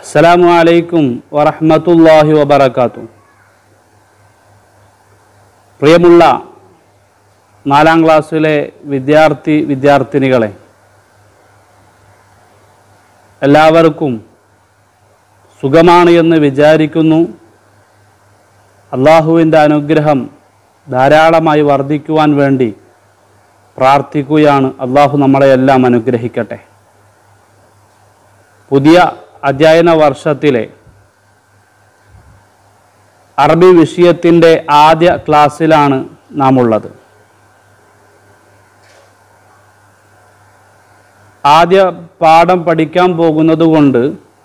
അസ്സലാമു അലൈക്കും വറഹ്മത്തുള്ളാഹി വബറകാത്തു പ്രിയമുള്ള നാലാം ക്ലാസ്സിലെ വിദ്യാർത്ഥി വിദ്യാർത്ഥിനികളെ എല്ലാവർക്കും സുഖമാണ് എന്ന് വിചാരിക്കുന്നു അള്ളാഹുവിൻ്റെ അനുഗ്രഹം ധാരാളമായി വർദ്ധിക്കുവാൻ വേണ്ടി പ്രാർത്ഥിക്കുകയാണ് അള്ളാഹു നമ്മളെയെല്ലാം അനുഗ്രഹിക്കട്ടെ പുതിയ അധ്യയന വർഷത്തിലെ അറബി വിഷയത്തിൻ്റെ ആദ്യ ക്ലാസ്സിലാണ് നാം ഉള്ളത് ആദ്യ പാഠം പഠിക്കാൻ പോകുന്നത് കൊണ്ട്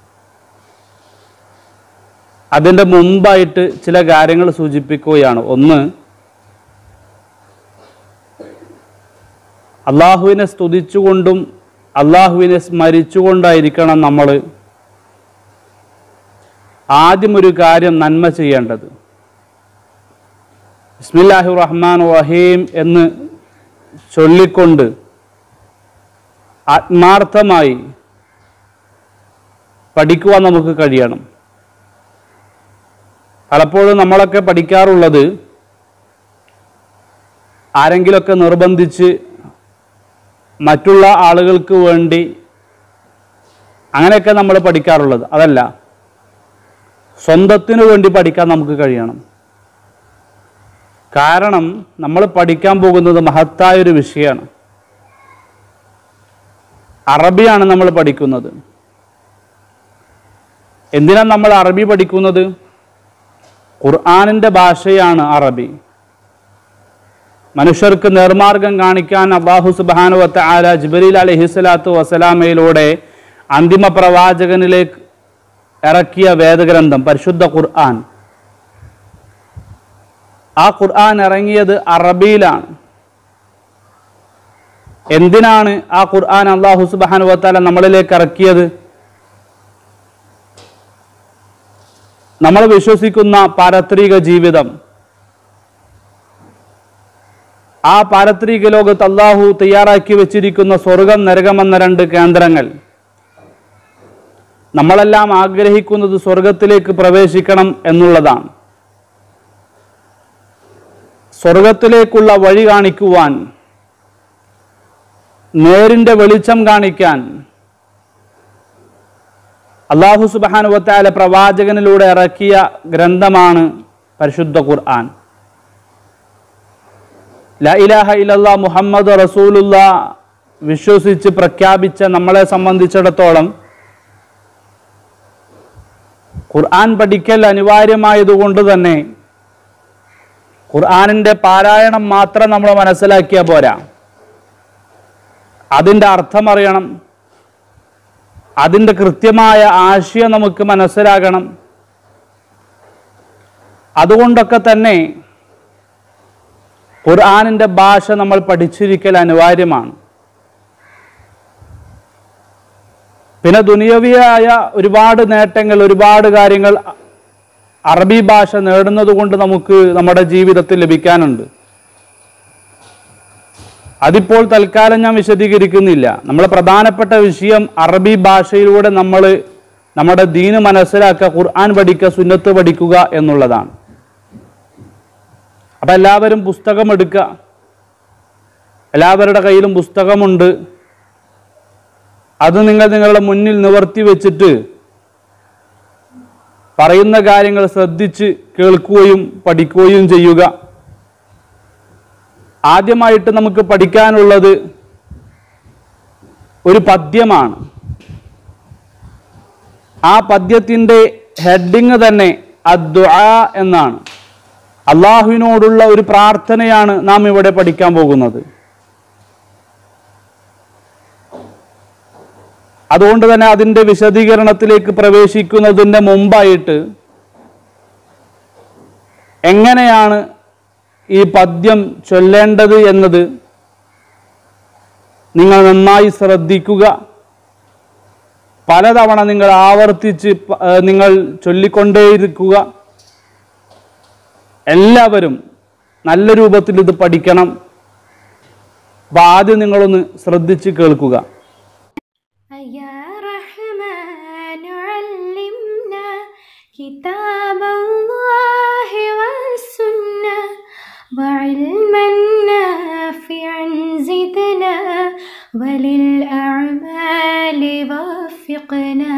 അതിൻ്റെ മുമ്പായിട്ട് ചില കാര്യങ്ങൾ സൂചിപ്പിക്കുകയാണ് ഒന്ന് അള്ളാഹുവിനെ സ്തുതിച്ചുകൊണ്ടും അള്ളാഹുവിനെ സ്മരിച്ചുകൊണ്ടായിരിക്കണം നമ്മൾ ആദ്യം ഒരു കാര്യം നന്മ ചെയ്യേണ്ടത് ബിസ്മില്ലാഹി റഹ്മാൻ റഹീം എന്ന് ചൊല്ലിക്കൊണ്ട് ആത്മാർത്ഥമായി പഠിക്കുവാൻ നമുക്ക് കഴിയണം പലപ്പോഴും നമ്മളൊക്കെ പഠിക്കാറുള്ളത് ആരെങ്കിലുമൊക്കെ നിർബന്ധിച്ച് മറ്റുള്ള ആളുകൾക്ക് വേണ്ടി അങ്ങനെയൊക്കെ നമ്മൾ പഠിക്കാറുള്ളത് അതല്ല സ്വന്തത്തിനു വേണ്ടി പഠിക്കാൻ നമുക്ക് കഴിയണം കാരണം നമ്മൾ പഠിക്കാൻ പോകുന്നത് മഹത്തായൊരു വിഷയമാണ് അറബിയാണ് നമ്മൾ പഠിക്കുന്നത് എന്തിനാണ് നമ്മൾ അറബി പഠിക്കുന്നത് ഖുർആാനിൻ്റെ ഭാഷയാണ് അറബി മനുഷ്യർക്ക് നേർമാർഗം കാണിക്കാൻ അള്ളാഹു സുബാനുവത്ത ആല ജിബരീൽ അലഹിസ്ലാത്തു വസ്സലാമയിലൂടെ അന്തിമ പ്രവാചകനിലേക്ക് ഇറക്കിയ വേദഗ്രന്ഥം പരിശുദ്ധ ഖുർആൻ ആ ഖുർആൻ ഇറങ്ങിയത് അറബിയിലാണ് എന്തിനാണ് ആ ഖുർആൻ അള്ളാഹു സുബാനുവത്താല നമ്മളിലേക്ക് ഇറക്കിയത് നമ്മൾ വിശ്വസിക്കുന്ന പാരത്രിക ജീവിതം ആ പാരത്രിക ലോകത്ത് അള്ളാഹു തയ്യാറാക്കി വെച്ചിരിക്കുന്ന സ്വർഗം നരകം എന്ന രണ്ട് കേന്ദ്രങ്ങൾ നമ്മളെല്ലാം ആഗ്രഹിക്കുന്നത് സ്വർഗത്തിലേക്ക് പ്രവേശിക്കണം എന്നുള്ളതാണ് സ്വർഗത്തിലേക്കുള്ള വഴി കാണിക്കുവാൻ നേരിൻ്റെ വെളിച്ചം കാണിക്കാൻ അള്ളാഹു സുബാനുവത്തായ പ്രവാചകനിലൂടെ ഇറക്കിയ ഗ്രന്ഥമാണ് പരിശുദ്ധ ഖുർആൻ ല ഇലാഹ ഇലല്ലാ മുഹമ്മദ് റസൂലുള്ള വിശ്വസിച്ച് പ്രഖ്യാപിച്ച നമ്മളെ സംബന്ധിച്ചിടത്തോളം ഖുർആൻ പഠിക്കൽ അനിവാര്യമായതുകൊണ്ട് തന്നെ ഖുർആനിൻ്റെ പാരായണം മാത്രം നമ്മൾ മനസ്സിലാക്കിയാൽ പോരാ അതിൻ്റെ അർത്ഥം അറിയണം അതിൻ്റെ കൃത്യമായ ആശയം നമുക്ക് മനസ്സിലാകണം അതുകൊണ്ടൊക്കെ തന്നെ ഖുർആാനിൻ്റെ ഭാഷ നമ്മൾ പഠിച്ചിരിക്കൽ അനിവാര്യമാണ് പിന്നെ ദുനിയവിയായ ഒരുപാട് നേട്ടങ്ങൾ ഒരുപാട് കാര്യങ്ങൾ അറബി ഭാഷ നേടുന്നത് കൊണ്ട് നമുക്ക് നമ്മുടെ ജീവിതത്തിൽ ലഭിക്കാനുണ്ട് അതിപ്പോൾ തൽക്കാലം ഞാൻ വിശദീകരിക്കുന്നില്ല നമ്മൾ പ്രധാനപ്പെട്ട വിഷയം അറബി ഭാഷയിലൂടെ നമ്മൾ നമ്മുടെ ദീന് മനസ്സിലാക്കുക ഖുർആൻ പഠിക്കുക സുന്നത്ത് പഠിക്കുക എന്നുള്ളതാണ് അപ്പം എല്ലാവരും പുസ്തകം എടുക്കുക എല്ലാവരുടെ കയ്യിലും പുസ്തകമുണ്ട് അത് നിങ്ങൾ നിങ്ങളുടെ മുന്നിൽ നിവർത്തി വെച്ചിട്ട് പറയുന്ന കാര്യങ്ങൾ ശ്രദ്ധിച്ച് കേൾക്കുകയും പഠിക്കുകയും ചെയ്യുക ആദ്യമായിട്ട് നമുക്ക് പഠിക്കാനുള്ളത് ഒരു പദ്യമാണ് ആ പദ്യത്തിൻ്റെ ഹെഡിങ് തന്നെ അദ്ദുആ എന്നാണ് അള്ളാഹുവിനോടുള്ള ഒരു പ്രാർത്ഥനയാണ് നാം ഇവിടെ പഠിക്കാൻ പോകുന്നത് അതുകൊണ്ട് തന്നെ അതിൻ്റെ വിശദീകരണത്തിലേക്ക് പ്രവേശിക്കുന്നതിൻ്റെ മുമ്പായിട്ട് എങ്ങനെയാണ് ഈ പദ്യം ചൊല്ലേണ്ടത് എന്നത് നിങ്ങൾ നന്നായി ശ്രദ്ധിക്കുക പലതവണ നിങ്ങൾ ആവർത്തിച്ച് പ- ഏഹ് നിങ്ങൾ ചൊല്ലിക്കൊണ്ടേയിരിക്കുക എല്ലാവരും നല്ല രൂപത്തിൽ ഇത് പഠിക്കണം അപ്പം ആദ്യം നിങ്ങളൊന്ന് ശ്രദ്ധിച്ച് കേൾക്കുക يا رحمن علمنا زدنا وللأعمال وفقنا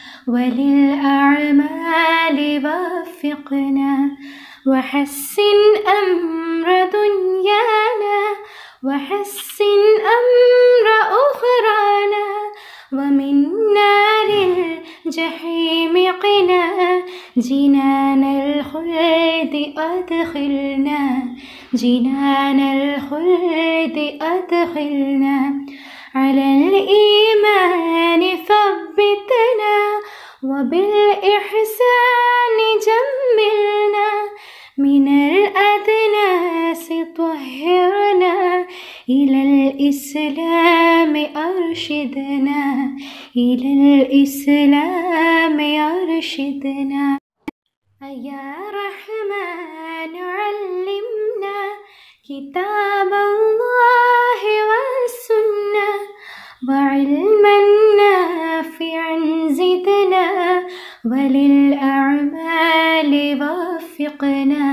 وللأعمال وفقنا وحسن أمر دنيانا وحسن أمر أخرانا ومن نار الجحيم قنا جنان الخلد أدخلنا جنان الخلد أدخلنا على الإيمان ثبتنا وبالإحسان جملنا من الأدناس طهرنا إلى الإسلام أرشدنا إلى الإسلام أرشدنا يا رحمن علمنا كتاب الله والسنة وعلما نافعا زدنا وللأعمال وفقنا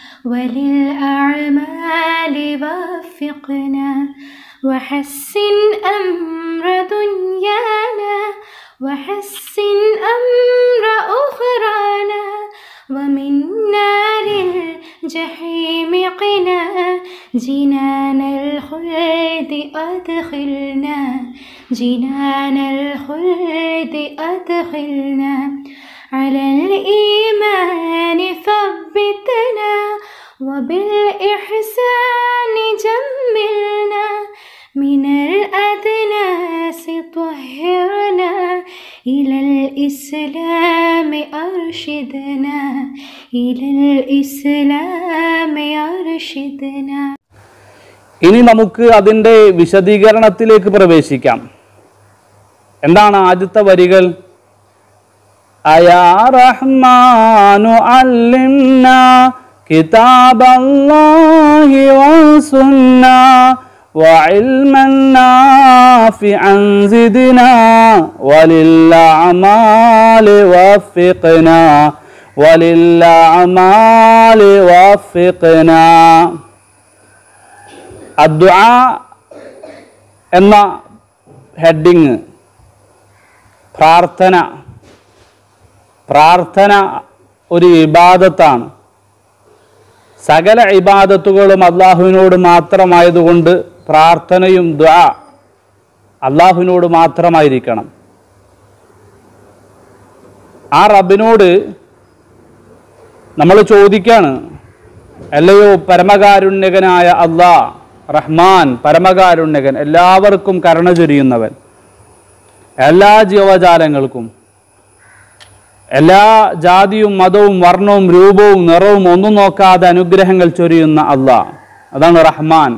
وللأعمال وفقنا وحسن أمر دنيانا وحسن أمر أخرانا ومن نار الجحيم قنا جنان الخلد أدخلنا جنان الخلد أدخلنا على الإيمان ثبتنا وبالإحسان جملنا من الأدناس طهرنا إلى الإسلام أرشدنا إلى الإسلام أرشدنا ഇനി നമുക്ക് അതിൻ്റെ വിശദീകരണത്തിലേക്ക് പ്രവേശിക്കാം എന്താണ് ആദ്യത്തെ വരികൾ അയാ റഹ്മാനു അല്ലിംന കിതാബല്ലാഹി വസുന്ന وعلما نافعا زدنا وللأعمال وفقنا وللأعمال وفقنا അദ്വാ എന്ന ഹെഡിങ് പ്രാർത്ഥന പ്രാർത്ഥന ഒരു ഇബാദത്താണ് സകല ഇബാദത്തുകളും അള്ളാഹുവിനോട് മാത്രമായതുകൊണ്ട് പ്രാർത്ഥനയും ദ്വാ അള്ളാഹുവിനോട് മാത്രമായിരിക്കണം ആ റബ്ബിനോട് നമ്മൾ ചോദിക്കാണ് അല്ലയോ പരമകാരുണ്യകനായ അള്ളാ റഹ്മാൻ പരമകാരുണ്യകൻ എല്ലാവർക്കും കരുണ ചൊരിയുന്നവൻ എല്ലാ ജീവജാലങ്ങൾക്കും എല്ലാ ജാതിയും മതവും വർണ്ണവും രൂപവും നിറവും ഒന്നും നോക്കാതെ അനുഗ്രഹങ്ങൾ ചൊരിയുന്ന അള്ളാ അതാണ് റഹ്മാൻ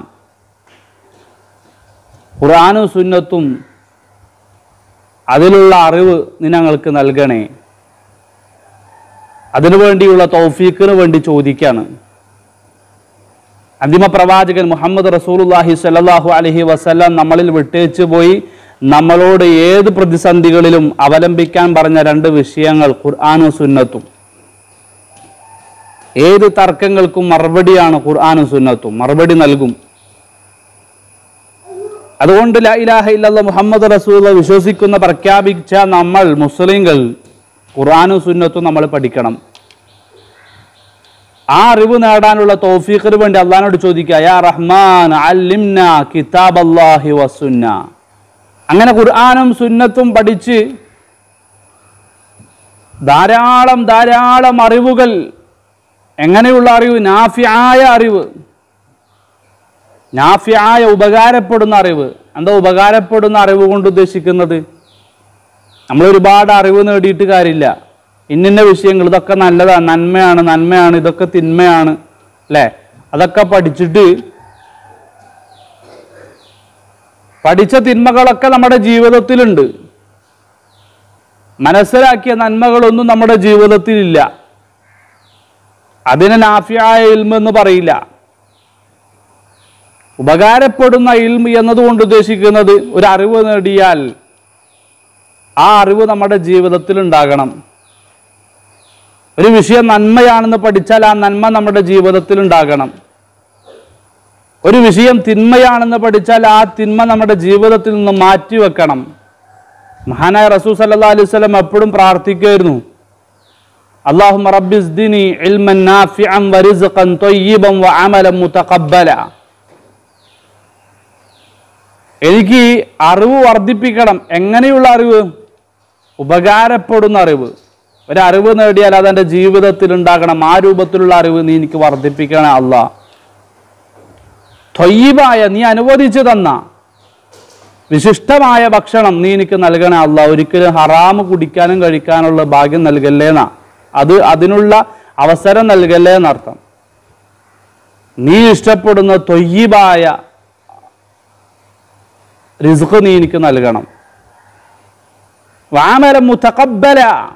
ഖുർആാനും സുന്നത്തും അതിലുള്ള അറിവ് നീ ഞങ്ങൾക്ക് നൽകണേ അതിനുവേണ്ടിയുള്ള തൗഫീഖിന് വേണ്ടി ചോദിക്കാണ് അന്തിമ പ്രവാചകൻ മുഹമ്മദ് റസൂലുല്ലാഹി സ്വല്ലല്ലാഹു അലൈഹി വസല്ലം നമ്മളിൽ വിട്ടേച്ചു പോയി നമ്മളോട് ഏത് പ്രതിസന്ധികളിലും അവലംബിക്കാൻ പറഞ്ഞ രണ്ട് വിഷയങ്ങൾ ഖുർആാനും സുന്നത്തും ഏത് തർക്കങ്ങൾക്കും മറുപടിയാണ് ഖുർആാനും സുന്നത്തും മറുപടി നൽകും അതുകൊണ്ട് ലാ ഇലാഹ ഇല്ലല്ല മുഹമ്മദ് റസൂൽ വിശ്വസിക്കുന്ന പ്രഖ്യാപിച്ച നമ്മൾ മുസ്ലിങ്ങൾ ഖുർആാനും സുന്നത്തും നമ്മൾ പഠിക്കണം ആ അറിവ് നേടാനുള്ള തൗഫീഖിന് വേണ്ടി അള്ളഹാനോട് ചോദിക്കുക യാ റഹ്മാൻ അല്ലിംന കിതാബ് അല്ലാഹി വസുന്ന അങ്ങനെ ഖുർആാനും സുന്നത്തും പഠിച്ച് ധാരാളം ധാരാളം അറിവുകൾ എങ്ങനെയുള്ള അറിവ് നാഫിയായ അറിവ് നാഫിയായ ഉപകാരപ്പെടുന്ന അറിവ് എന്താ ഉപകാരപ്പെടുന്ന അറിവ് കൊണ്ട് ഉദ്ദേശിക്കുന്നത് നമ്മൾ ഒരുപാട് അറിവ് നേടിയിട്ട് കാര്യമില്ല ഇന്നിന്ന വിഷയങ്ങൾ ഇതൊക്കെ നല്ലതാണ് നന്മയാണ് നന്മയാണ് ഇതൊക്കെ തിന്മയാണ് അല്ലേ അതൊക്കെ പഠിച്ചിട്ട് പഠിച്ച തിന്മകളൊക്കെ നമ്മുടെ ജീവിതത്തിലുണ്ട് മനസ്സിലാക്കിയ നന്മകളൊന്നും നമ്മുടെ ജീവിതത്തിലില്ല അതിനെ നാഫിയായ ഇൽമ എന്ന് പറയില്ല ഉപകാരപ്പെടുന്ന ഇൽമ എന്നതുകൊണ്ട് ഉദ്ദേശിക്കുന്നത് ഒരു അറിവ് നേടിയാൽ ആ അറിവ് നമ്മുടെ ജീവിതത്തിൽ ഉണ്ടാകണം ഒരു വിഷയം നന്മയാണെന്ന് പഠിച്ചാൽ ആ നന്മ നമ്മുടെ ജീവിതത്തിൽ ഉണ്ടാകണം ഒരു വിഷയം തിന്മയാണെന്ന് പഠിച്ചാൽ ആ തിന്മ നമ്മുടെ ജീവിതത്തിൽ നിന്ന് മാറ്റിവെക്കണം മഹാനായ റസൂൽ സല്ലാ അലൈഹി സ്വലം എപ്പോഴും പ്രാർത്ഥിക്കുമായിരുന്നു اللهم رب ازدني علما نافعا ورزقا طيبا وعملا متقبلا എനിക്ക് ഈ അറിവ് വർദ്ധിപ്പിക്കണം എങ്ങനെയുള്ള അറിവ് ഉപകാരപ്പെടുന്ന അറിവ് ഒരറിവ് നേടിയാൽ അതെൻ്റെ ജീവിതത്തിൽ ഉണ്ടാകണം ആ രൂപത്തിലുള്ള അറിവ് നീ എനിക്ക് വർദ്ധിപ്പിക്കണേ അല്ല തൊയ്യബായ നീ അനുവദിച്ചു തന്ന വിശിഷ്ടമായ ഭക്ഷണം നീ എനിക്ക് നൽകണേ അല്ല ഒരിക്കലും ഹറാമ് കുടിക്കാനും കഴിക്കാനുള്ള ഭാഗ്യം നൽകല്ലേന്നാ അത് അതിനുള്ള അവസരം നൽകല്ലേ എന്നർത്ഥം നീ ഇഷ്ടപ്പെടുന്ന തൊയ്യബായ റിസ്ക് നീ എനിക്ക് നൽകണം വാമരം മുത്തക്കബല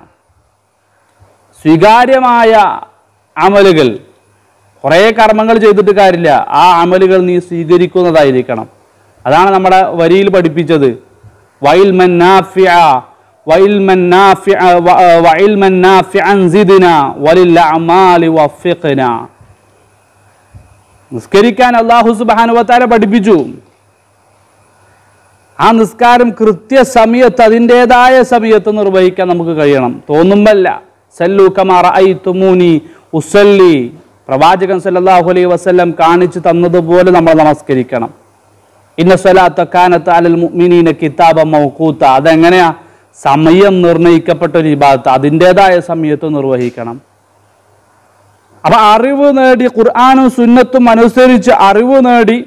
സ്വീകാര്യമായ അമലുകൾ കുറേ കർമ്മങ്ങൾ ചെയ്തിട്ട് കാര്യമില്ല ആ അമലുകൾ നീ സ്വീകരിക്കുന്നതായിരിക്കണം അതാണ് നമ്മുടെ വരിയിൽ പഠിപ്പിച്ചത് വൈൽ മന്നാഫിയ വൈൽ മന്നാഫിയ വൈൽ മന്നാഫിഅൻ സിദ്ന വലിൽ അമാലി വഫിഖ്ന നിസ്കരിക്കാൻ അല്ലാഹു സുബ്ഹാനഹു വതആല പഠിപ്പിച്ചു ആ നിസ്കാരം കൃത്യസമയത്ത് അതിൻ്റെതായ സമയത്ത് നിർവഹിക്കാൻ നമുക്ക് കഴിയണം തോന്നുമ്പല്ല സല്ലു കമാറ ഐ തുമൂനി ഉസല്ലി പ്രവാചകൻ സല്ലല്ലാഹു അലൈഹി വസല്ലം കാണിച്ചു തന്നതുപോലെ നമ്മൾ നമസ്കരിക്കണം ഇന്ന സ്വലാത്ത കാനത്ത് അലൽ മുഅ്മിനീന കിതാബ മൗഖൂത്ത അതെങ്ങനെയാ സമയം നിർണയിക്കപ്പെട്ട ഒരു വിഭാഗത്ത് അതിൻ്റെതായ സമയത്ത് നിർവഹിക്കണം അപ്പൊ അറിവ് നേടി ഖുർആാനും സുന്നത്തും അനുസരിച്ച് അറിവ് നേടി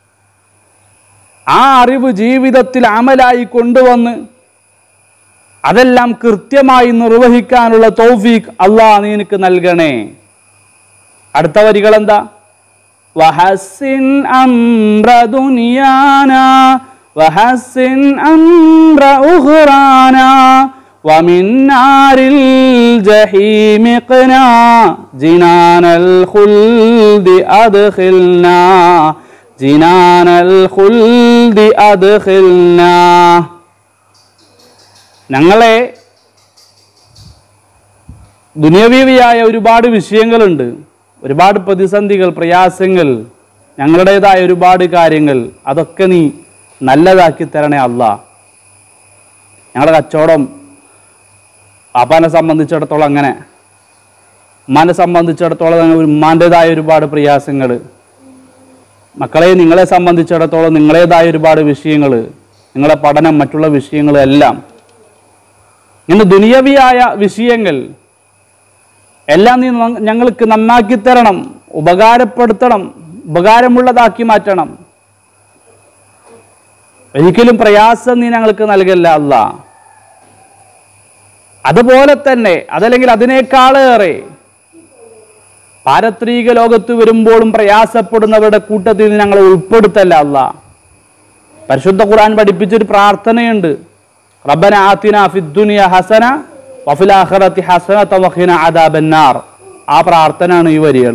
ആ അറിവ് ജീവിതത്തിൽ അമലായി കൊണ്ടുവന്ന് അതെല്ലാം കൃത്യമായി നിർവഹിക്കാനുള്ള തൗഫീഖ് അള്ളാഹ് നീ എനിക്ക് നൽകണേ അടുത്ത വരികൾ എന്താ വഹസിൻ അംറ ദുനിയാന വഹസിൻ അംറ ഉഖ്റാന ومن نار الجحيم قنا جنان الخلد أدخلنا جنان الخلد أدخلنا ഞങ്ങളെ ദുനിയവീവിയായ ഒരുപാട് വിഷയങ്ങളുണ്ട് ഒരുപാട് പ്രതിസന്ധികൾ പ്രയാസങ്ങൾ ഞങ്ങളുടേതായ ഒരുപാട് കാര്യങ്ങൾ അതൊക്കെ നീ നല്ലതാക്കി തരണേ അല്ല ഞങ്ങളുടെ കച്ചവടം അപ്പാനെ സംബന്ധിച്ചിടത്തോളം അങ്ങനെ ഉമ്മാനെ സംബന്ധിച്ചിടത്തോളം ഉമ്മാൻ്റെതായ ഒരുപാട് പ്രയാസങ്ങൾ മക്കളെ നിങ്ങളെ സംബന്ധിച്ചിടത്തോളം നിങ്ങളേതായ ഒരുപാട് വിഷയങ്ങൾ നിങ്ങളെ പഠനം മറ്റുള്ള വിഷയങ്ങളെല്ലാം ഇന്ന് ദുനിയവിയായ വിഷയങ്ങൾ എല്ലാം നീ ന- ഞങ്ങൾക്ക് നന്നാക്കി തരണം ഉപകാരപ്പെടുത്തണം ഉപകാരമുള്ളതാക്കി മാറ്റണം ഒരിക്കലും പ്രയാസം നീ ഞങ്ങൾക്ക് നൽകല്ല അല്ല അതുപോലെ തന്നെ അതല്ലെങ്കിൽ അതിനേക്കാളേറെ പാരത്രിക ലോകത്ത് വരുമ്പോഴും പ്രയാസപ്പെടുന്നവരുടെ കൂട്ടത്തിൽ നിന്ന് ഞങ്ങളെ ഉൾപ്പെടുത്തല്ല അല്ല പരിശുദ്ധ ഖുർആൻ പഠിപ്പിച്ചൊരു പ്രാർത്ഥനയുണ്ട് റബ്ബന ആത്തിന ഫിദ്ദുനിയ ഹസന വഫിൽ ആഖിറതി ഹസന വഖിന അദാബന്നാർ ആ പ്രാർത്ഥനയാണ് ഈ വരികൾ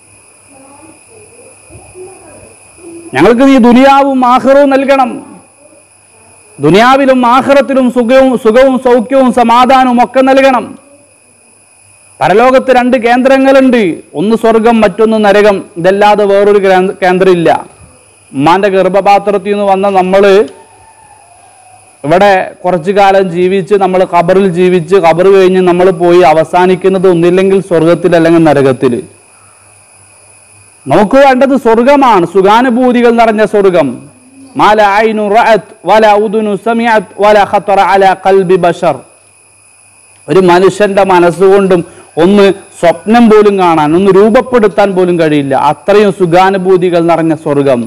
ഞങ്ങൾക്ക് നീ ദുനിയാവും ആഖിറവും നൽകണം ദുനിയാവിലും ആഖിറത്തിലും സുഖവും സുഖവും സൗഖ്യവും സമാധാനവും ഒക്കെ നൽകണം പരലോകത്ത് രണ്ട് കേന്ദ്രങ്ങളുണ്ട് ഒന്ന് സ്വർഗം മറ്റൊന്ന് നരകം ഇതല്ലാതെ വേറൊരു കേന്ദ്ര- കേന്ദ്രമില്ല ഉമ്മാന്റെ ഗർഭപാത്രത്തിൽ നിന്ന് വന്ന നമ്മൾ ഇവിടെ കുറച്ചു കാലം ജീവിച്ച് നമ്മൾ ഖബറിൽ ജീവിച്ച് ഖബർ കഴിഞ്ഞ് നമ്മൾ പോയി അവസാനിക്കുന്നത് ഒന്നില്ലെങ്കിൽ സ്വർഗത്തിൽ അല്ലെങ്കിൽ നരകത്തിൽ നമുക്ക് വേണ്ടത് സ്വർഗമാണ് സുഖാനുഭൂതികൾ നിറഞ്ഞ സ്വർഗം മാല ഐനു റഅത്ത് വല ഉദുനു സമിഅത്ത് വല ഖത്തറ അല ഖൽബി ബഷർ ഒരു മനുഷ്യന്റെ മനസ്സുകൊണ്ടും ഒന്ന് സ്വപ്നം പോലും കാണാൻ ഒന്ന് രൂപപ്പെടുത്താൻ പോലും കഴിയില്ല അത്രയും സുഖാനുഭൂതികൾ നിറഞ്ഞ സ്വർഗം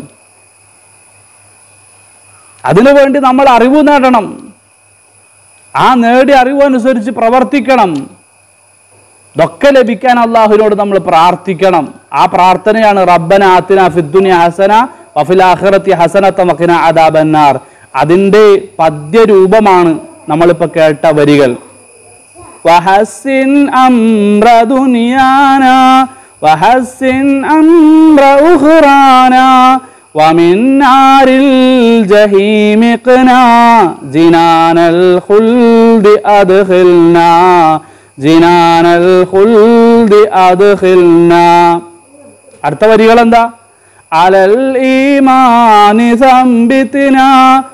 അതിനുവേണ്ടി നമ്മൾ അറിവ് നേടണം ആ നേടിയ അറിവ് അനുസരിച്ച് പ്രവർത്തിക്കണം ഇതൊക്കെ ലഭിക്കാൻ അള്ളാഹുവിനോട് നമ്മൾ പ്രാർത്ഥിക്കണം ആ പ്രാർത്ഥനയാണ് റബ്ബന ആത്തിന ഫിദ്ദുനി ഹസന വഫിൽ ആഖിറത്തി ഹസനത്ത മഖിന അദാബന്നാർ അതിൻ്റെ പദ്യരൂപമാണ് നമ്മളിപ്പോൾ കേട്ട വരികൾ وحسن أمر دنيانا وحسن أمر أخرانا ومن نار الجحيم قنا جنان الخلد أدخلنا جنان الخلد أدخلنا അടുത്ത വരികൾ എന്താ على الإيمان ثبتنا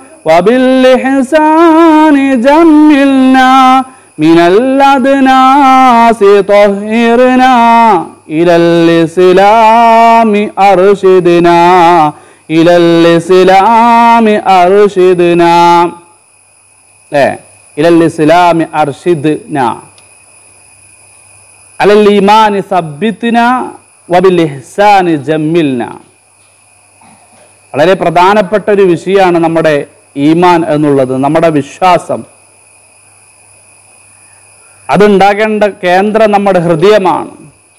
وبالإحسان جملنا من الأدناس طهرنا إلى الإسلام أرشدنا إلى الإسلام أرشدنا إيه إلى الإسلام أرشدنا على الإيمان ثبتنا وبالإحسان جملنا വളരെ പ്രധാനപ്പെട്ട ഒരു വിഷയമാണ് നമ്മുടെ ഈമാൻ എന്നുള്ളത് നമ്മുടെ വിശ്വാസം അതുണ്ടാകേണ്ട കേന്ദ്രം നമ്മുടെ ഹൃദയമാണ്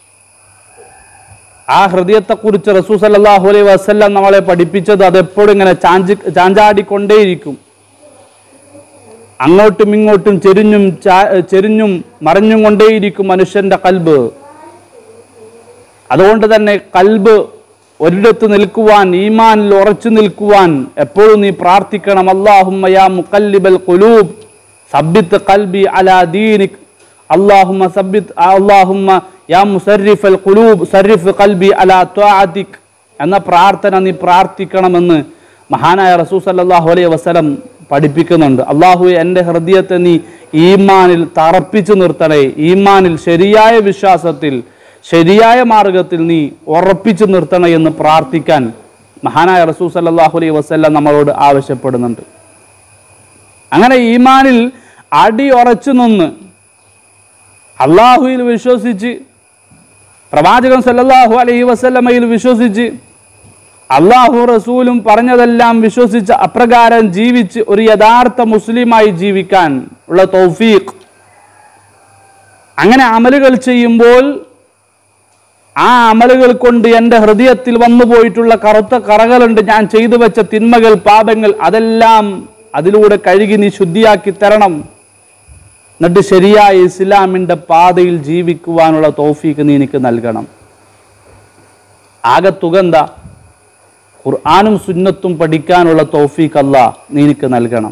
ആ ഹൃദയത്തെക്കുറിച്ച് റസൂ സല്ലല്ലാഹു അലൈഹി വസല്ലം നമ്മളെ പഠിപ്പിച്ചത് അതെപ്പോഴും ഇങ്ങനെ ചാഞ്ചി ചാഞ്ചാടിക്കൊണ്ടേയിരിക്കും അങ്ങോട്ടും ഇങ്ങോട്ടും ചെരിഞ്ഞും ചാ- ചെരിഞ്ഞും മറിഞ്ഞും കൊണ്ടേയിരിക്കും മനുഷ്യന്റെ കൽബ് അതുകൊണ്ട് തന്നെ കൽബ് ഒരിടത്ത് നിൽക്കുവാൻ ഈമാനിൽ ഉറച്ചു നിൽക്കുവാൻ എപ്പോഴും നീ പ്രാർത്ഥിക്കണം അല്ലാഹുമ്മ യാ മുഖല്ലിബൽ ഖുലൂബ് സബ്ബിത്ത് കൽബി അലാ ദീനിക് അല്ലാഹുമ്മ സബ്ബിത്ത് അല്ലാഹുമ്മ യാ മുസരിഫൽ ഖുലൂബ് സരിഫ് കൽബി അലാ ത്വാഅതിക് എന്ന പ്രാർത്ഥന നീ പ്രാർത്ഥിക്കണമെന്ന് മഹാനായ റസൂ സല്ലല്ലാഹു അലൈഹി വസല്ലം പഠിപ്പിക്കുന്നുണ്ട് അള്ളാഹു എൻ്റെ ഹൃദയത്തെ നീ ഈമാനിൽ തറപ്പിച്ചു നിർത്തണേ ഈമാനിൽ ശരിയായ വിശ്വാസത്തിൽ ശരിയായ മാർഗത്തിൽ നീ ഉറപ്പിച്ചു നിർത്തണേ എന്ന് പ്രാർത്ഥിക്കാൻ മഹാനായ റസൂ സല്ലല്ലാഹു അലൈഹി വസല്ലം നമ്മളോട് ആവശ്യപ്പെടുന്നുണ്ട് അങ്ങനെ ഈമാനിൽ അടി ഉറച്ചു നിന്ന് അള്ളാഹുയിൽ വിശ്വസിച്ച് പ്രവാചകൻ സല്ലല്ലാഹു അലൈഹി വസല്ലമയിൽ വിശ്വസിച്ച് അള്ളാഹു റസൂലും പറഞ്ഞതെല്ലാം വിശ്വസിച്ച് അപ്രകാരം ജീവിച്ച് ഒരു യഥാർത്ഥ മുസ്ലിമായി ജീവിക്കാൻ ഉള്ള തൗഫീഖ് അങ്ങനെ അമലുകൾ ചെയ്യുമ്പോൾ ആ അമലുകൾ കൊണ്ട് എൻ്റെ ഹൃദയത്തിൽ വന്നു പോയിട്ടുള്ള കറുത്ത കറകളുണ്ട് ഞാൻ ചെയ്തു വെച്ച തിന്മകൾ പാപങ്ങൾ അതെല്ലാം അതിലൂടെ കഴുകി നീ ശുദ്ധിയാക്കി തരണം എന്നിട്ട് ശരിയായ ഇസ്ലാമിൻ്റെ പാതയിൽ ജീവിക്കുവാനുള്ള തോഫീക്ക് നീ എനിക്ക് നൽകണം ആകെ തുക എന്താ ഖുർആാനും സുന്നത്തും പഠിക്കാനുള്ള തോഫീക്ക് അല്ല നീ എനിക്ക് നൽകണം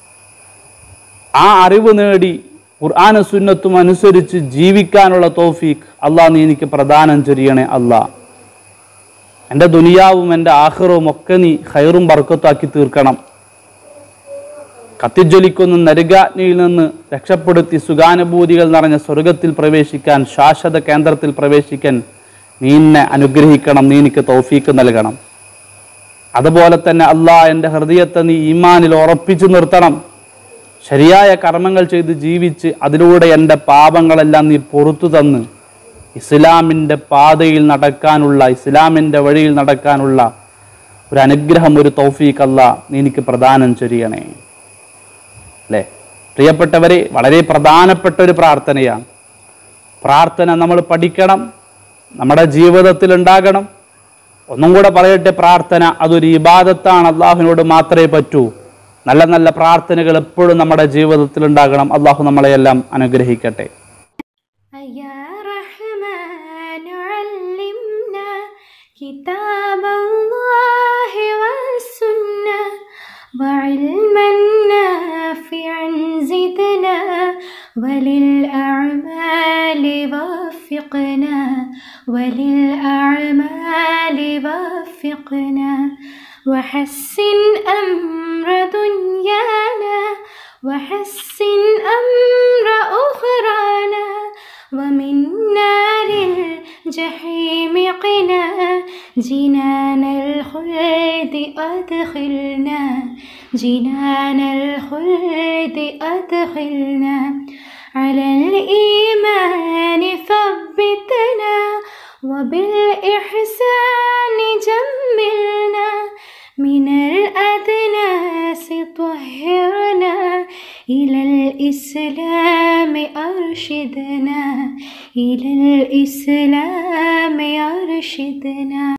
ആ അറിവ് നേടി ഖുർആാനും സുന്നത്തും അനുസരിച്ച് ജീവിക്കാനുള്ള തോഫീക്ക് അല്ലാ നീ എനിക്ക് പ്രദാനം ചെയ്യണേ അല്ലാ എൻ്റെ ദുനിയാവും എൻ്റെ ആഹ്റവും ഒക്കെ നീ ഹൈറും ബർക്കത്താക്കി തീർക്കണം കത്തിജ്വലിക്കുന്ന നരകാഗ്നിയിൽ നിന്ന് രക്ഷപ്പെടുത്തി സുഖാനുഭൂതികൾ നിറഞ്ഞ സ്വർഗത്തിൽ പ്രവേശിക്കാൻ ശാശ്വത കേന്ദ്രത്തിൽ പ്രവേശിക്കാൻ നീ എന്നെ അനുഗ്രഹിക്കണം നീ എനിക്ക് തൗഫീക്ക് നൽകണം അതുപോലെ തന്നെ അല്ലാ എൻ്റെ ഹൃദയത്തെ നീ ഈമാനിൽ ഉറപ്പിച്ചു നിർത്തണം ശരിയായ കർമ്മങ്ങൾ ചെയ്ത് ജീവിച്ച് അതിലൂടെ എൻ്റെ പാപങ്ങളെല്ലാം നീ പുറത്തു തന്ന് ഇസ്ലാമിൻ്റെ പാതയിൽ നടക്കാനുള്ള ഇസ്ലാമിൻ്റെ വഴിയിൽ നടക്കാനുള്ള ഒരു അനുഗ്രഹം ഒരു തൗഫീഖ് അല്ല നീ എനിക്ക് പ്രദാനം ചെയ്യണേ അല്ലേ പ്രിയപ്പെട്ടവരെ വളരെ പ്രധാനപ്പെട്ട ഒരു പ്രാർത്ഥനയാണ് പ്രാർത്ഥന നമ്മൾ പഠിക്കണം നമ്മുടെ ജീവിതത്തിൽ ഉണ്ടാകണം ഒന്നും കൂടെ പറയട്ടെ പ്രാർത്ഥന അതൊരു ഇബാദത്താണ് അള്ളാഹുവിനോട് മാത്രമേ പറ്റൂ നല്ല നല്ല പ്രാർത്ഥനകൾ എപ്പോഴും നമ്മുടെ ജീവിതത്തിൽ ഉണ്ടാകണം അള്ളാഹു നമ്മളെയെല്ലാം അനുഗ്രഹിക്കട്ടെ يا رحمن علمنا كتاب الله والسنة وعلما نافعا زدنا وللأعمال وفقنا وللأعمال وفقنا وحسن أمر دنيانا وحسن أمر أخرانا ومن نار الجحيم قنا جنان الخلد أدخلنا جنان الخلد أدخلنا على الإيمان ثبتنا وبالإحسان جملنا من الأدناس طهرنا إلى الإسلام أرشدنا إلى الإسلام أرشدنا